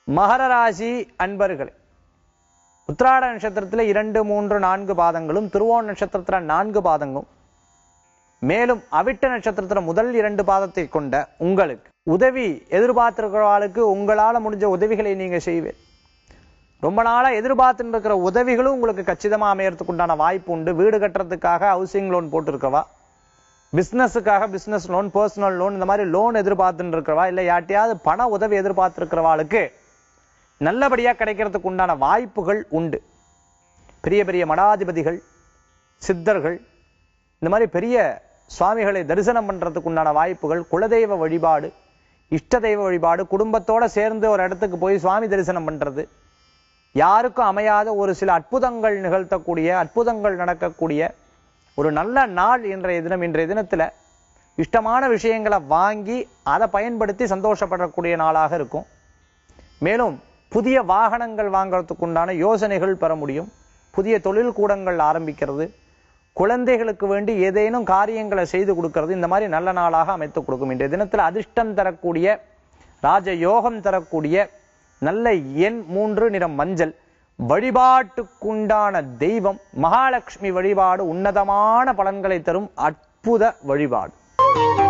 மகர ராசி அன்பர்களே உத்திராட நட்சத்திரத்துல இரண்டு மூன்று நான்கு பாதங்களும் திருவோண நட்சத்திரத்துல நான்கு பாதங்களும் மேலும் அவிட்ட நட்சத்திரத்துல முதல் இரண்டு பாதத்தை கொண்ட உங்களுக்கு உதவி எதிர்பார்த்திருக்கிறவாளுக்கு உங்களால முடிஞ்ச உதவிகளை நீங்க செய்வீர் ரொம்ப நாளா எதிர்பார்த்துட்டு இருக்கிற உதவிகளும் உங்களுக்கு கச்சிதமா அமையறதுக்கு உண்டான வாய்ப்பு உண்டு வீடு கட்டுறதுக்காக ஹவுசிங் லோன் போட்டிருக்கவா பிசினஸுக்காக பிசினஸ் லோன் பர்சனல் லோன் இந்த மாதிரி லோன் எதிர்பார்த்துட்டு இருக்கிறவா இல்ல யார்ட்டையாவது பண உதவி எதிர்பார்த்திருக்கிறவாளுக்கு நல்லபடியா கிடைக்கிறதுக்கு உண்டான வாய்ப்புகள் உண்டு பெரிய பெரிய மடாதிபதிகள் சித்தர்கள் இந்த மாதிரி பெரிய சுவாமிகளை தரிசனம் பண்றதுக்கு உண்டான வாய்ப்புகள் குலதெய்வ வழிபாடு இஷ்ட தெய்வ வழிபாடு குடும்பத்தோட சேர்ந்து ஒரு இடத்துக்கு போய் சுவாமி தரிசனம் பண்றது யாருக்கும் அமையாத ஒரு சில அற்புதங்கள் நிகழ்த்தக்கூடிய அற்புதங்கள் நடக்கக்கூடிய ஒரு நல்ல நாள் இன்றைய தினம் இன்றைய தினத்துல இஷ்டமான விஷயங்களை வாங்கி அதை பயன்படுத்தி சந்தோஷப்படக்கூடிய நாளாக இருக்கும் மேலும் புதிய வாகனங்கள் வாங்குறதுக்கு உண்டான யோசனைகள் பெற முடியும் புதிய தொழில் கூடங்கள் ஆரம்பிக்கிறது குழந்தைகளுக்கு வேண்டி ஏதேனும் காரியங்களை செய்து கொடுக்கிறது இந்த மாதிரி நல்ல நாளாக அமைத்து கொடுக்கும் இன்றைய தினத்தில் அதிர்ஷ்டம் தரக்கூடிய ராஜ யோகம் தரக்கூடிய நல்ல எண் மூன்று நிறம் மஞ்சள் வழிபாட்டுக்குண்டான தெய்வம் மகாலட்சுமி வழிபாடு உன்னதமான பலன்களை தரும் அற்புத வழிபாடு